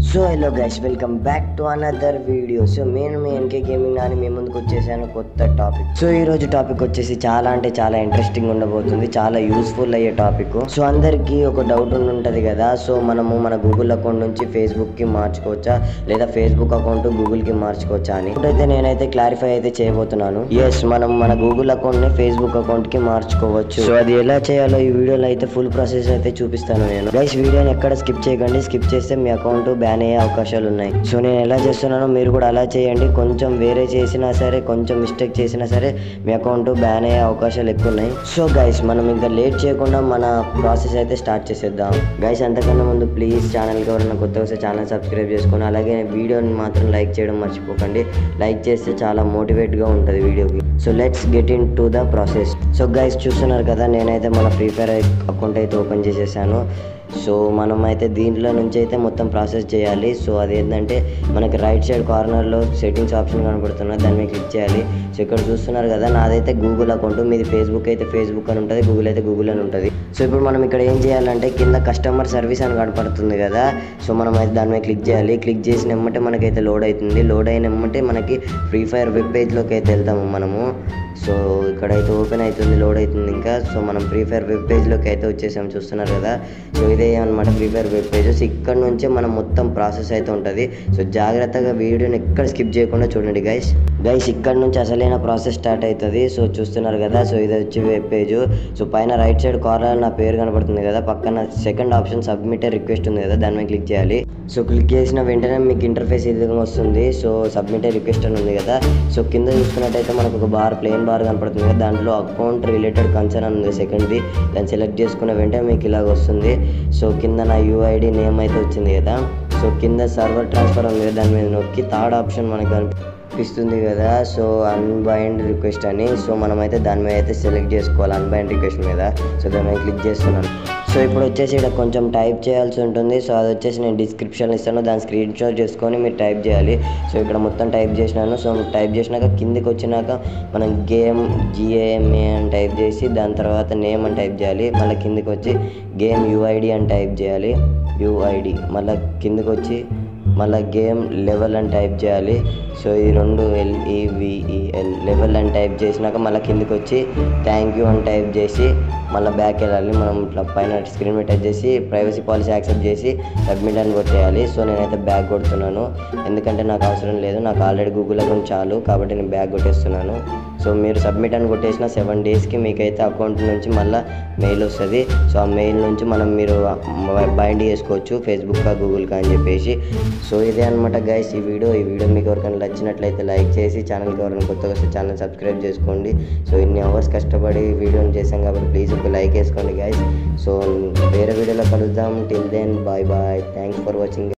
so hello guys welcome back to another video so నేను మీ NK gaming అని మీ ముందుకు వచ్చేసాను కొత్త టాపిక్ సో ఈ రోజు టాపిక్ వచ్చేసి చాలా అంటే చాలా ఇంట్రెస్టింగ్ ఉండబోతుంది చాలా యూస్ఫుల్ అయ్యే టాపిక్ సో అందరికీ ఒక డౌట్ ఉంటది కదా సో మనము మన గూగుల్ అకౌంట్ నుంచి ఫేస్బుక్ కి మార్చుకోవచ్చా లేదా ఫేస్బుక్ అకౌంట్ గూగుల్ కి మార్చుకోవచ్చా అని అయితే నేనైతే క్లారిఫై అయితే చేయబోతున్నాను ఎస్ మనం మన గూగుల్ అకౌంట్ ని ఫేస్బుక్ అకౌంట్ కి మార్చుకోవచ్చు సో అది ఎలా చేయాలో ఈ వీడియోలో అయితే ఫుల్ ప్రాసెస్ అయితే చూపిస్తాను నేను గైస్ వీడియోని ఎక్కడ స్కిప్ చేయకండి స్కిప్ చేస్తే మీ అకౌంట్ బ్యాన్ అయ్యే అవకాశాలు ఉన్నాయి సో నేను ఎలా చేస్తున్నానో మీరు కూడా అలా చేయండి కొంచెం వేరే చేసినా సరే కొంచెం మిస్టేక్ చేసినా సరే మీ అకౌంట్ బ్యాన్ అయ్యే అవకాశాలు ఎక్కువ ఉన్నాయి సో గైస్ మనం ఇంకా లేట్ చేయకుండా మన ప్రాసెస్ అయితే స్టార్ట్ చేసేద్దాం గైస్ అంతకన్నా ముందు ప్లీజ్ ఛానల్కి ఎవరైనా కొత్తగా వస్తే ఛానల్ సబ్స్క్రైబ్ చేసుకొని అలాగే వీడియోని మాత్రం లైక్ చేయడం మర్చిపోకండి లైక్ చేస్తే చాలా మోటివేట్గా ఉంటుంది వీడియోకి so let's get into the process so guys చూస్తున్నారు కదా నేనైతే మన ఫ్రీ ఫైర్ అకౌంట్ అయితే ఓపెన్ చేసేసాను సో మనం అయితే దీంట్లో నుంచి అయితే మొత్తం ప్రాసెస్ చేయాలి సో అదేంటంటే మనకి రైట్ సైడ్ కార్నర్లో సెట్టింగ్స్ ఆప్షన్ కనబడుతున్నది దాన్ని మీద క్లిక్ చేయాలి సో ఇక్కడ చూస్తున్నారు కదా నాదైతే గూగుల్ అకౌంట్ మీది ఫేస్బుక్ అయితే ఫేస్బుక్ అని ఉంటుంది గూగుల్ అయితే గూగుల్ అని ఉంటుంది సో ఇప్పుడు మనం ఇక్కడ ఏం చేయాలంటే కింద కస్టమర్ సర్వీస్ అని కనపడుతుంది కదా సో మనం అయితే దాని మీద క్లిక్ చేయాలి క్లిక్ చేసిన ఎమ్మటే మనకైతే లోడ్ అవుతుంది లోడ్ అయిన ఎమ్మటే మనకి ఫ్రీ ఫైర్ వెబ్ పేజ్లోకి అయితే వెళ్తాము మనము సో ఇక్కడైతే ఓపెన్ అవుతుంది లోడ్ అవుతుంది ఇంకా సో మనం ఫ్రీ ఫైర్ వెబ్ పేజ్లోకి అయితే వచ్చేసాము చూస్తున్నారు కదా సో ఇదే అనమాట free fire web page so ఇక్కడ నుంచే మనం మొత్తం ప్రాసెస్ అయితే ఉంటుంది సో జాగ్రత్తగా వీడియోని ఎక్కడ స్కిప్ చేయకుండా చూడండి గైస్ గైస్ ఇక్కడ నుంచి అసలైన ప్రాసెస్ స్టార్ట్ అవుతుంది సో చూస్తున్నారు కదా సో ఇది వచ్చి వెబ్ పేజ్ సో పైన రైట్ సైడ్ కార్నర్ నా పేరు కనబడుతుంది కదా పక్కన సెకండ్ ఆప్షన్ సబ్మిట్ రిక్వెస్ట్ ఉంది కదా దాని మీద క్లిక్ చేయాలి సో క్లిక్ చేసిన వెంటనే మీకు ఇంటర్ఫేస్ ఇది వస్తుంది సో సబ్మిట్ రిక్వెస్ట్ అని ఉంది కదా సో కింద చూసుకున్నట్టయితే మనకు ఒక బార్ ప్లేన్ బార్ కనపడుతుంది కదా దాంట్లో అకౌంట్ రిలేటెడ్ కన్సర్న్ అని ఉంది సెకండ్ది దాన్ని సెలెక్ట్ చేసుకున్న వెంటనే మీకు ఇలాగ వస్తుంది సో కింద నా యూఐడి నేమ్ అయితే వచ్చింది కదా సో కింద సర్వర్ ట్రాన్స్ఫర్ ఉంది కదా దాని మీద నొక్కి థర్డ్ ఆప్షన్ మనకు కనిపిస్తుంది కదా సో అన్బైండ్ రిక్వెస్ట్ అని సో మనమైతే దాని మీద అయితే సెలెక్ట్ చేసుకోవాలి అన్బైండ్ రిక్వెస్ట్ మీద సో దాని మీద క్లిక్ చేస్తున్నాను సో ఇప్పుడు వచ్చేసి ఇక్కడ కొంచెం టైప్ చేయాల్సి ఉంటుంది సో అది వచ్చేసి నేను డిస్క్రిప్షన్ ఇస్తాను దాని స్క్రీన్ షాట్ చేసుకొని మీరు టైప్ చేయాలి సో ఇక్కడ మొత్తం టైప్ చేసినాను సో టైప్ చేసినాక కిందికి వచ్చినాక మనం గేమ్ జిఏఎంఏ అని టైప్ చేసి దాని తర్వాత నేమ్ అని టైప్ చేయాలి మళ్ళీ కిందికి వచ్చి గేమ్ యూఐడి అని టైప్ చేయాలి యూఐడి మళ్ళీ కిందికి వచ్చి మళ్ళీ గేమ్ లెవెల్ అని టైప్ చేయాలి సో ఈ రెండు ఎల్ఈవిఈఎల్ లెవెల్ అని టైప్ చేసినాక మళ్ళీ కిందికి వచ్చి థ్యాంక్ యూ అని టైప్ చేసి మళ్ళీ బ్యాక్ వెళ్ళాలి మనం ఇట్లా పైన స్క్రీన్ మీద టచ్ చేసి ప్రైవసీ పాలసీ యాక్సెప్ట్ చేసి సబ్మిట్ అని కొట్టేయాలి సో నేనైతే బ్యాక్ కొడుతున్నాను ఎందుకంటే నాకు అవసరం లేదు నాకు ఆల్రెడీ గూగుల్ అకౌంట్ చాలు కాబట్టి నేను బ్యాక్ కొట్టేస్తున్నాను సో మీరు సబ్మిట్ అని కొట్టేసిన సెవెన్ డేస్కి మీకైతే అకౌంట్ నుంచి మళ్ళీ మెయిల్ వస్తుంది సో ఆ మెయిల్ నుంచి మనం మీరు బైండ్ చేసుకోవచ్చు ఫేస్బుక్కా గూగుల్కా అని చెప్పేసి సో ఇదే అనమాట గైస్ ఈ వీడియో ఈ వీడియో మీకు ఎవరికైనా నచ్చినట్లయితే లైక్ చేసి ఛానల్కి ఎవరైనా కొత్తగా వస్తే ఛానల్ సబ్స్క్రైబ్ చేసుకోండి సో ఇన్ని అవర్స్ కష్టపడి వీడియోని చేసాం కాబట్టి ప్లీజ్ ఒక లైక్ వేసుకోండి గైస్ సో వేరే వీడియోలో కలుద్దాం till then bye bye thanks for watching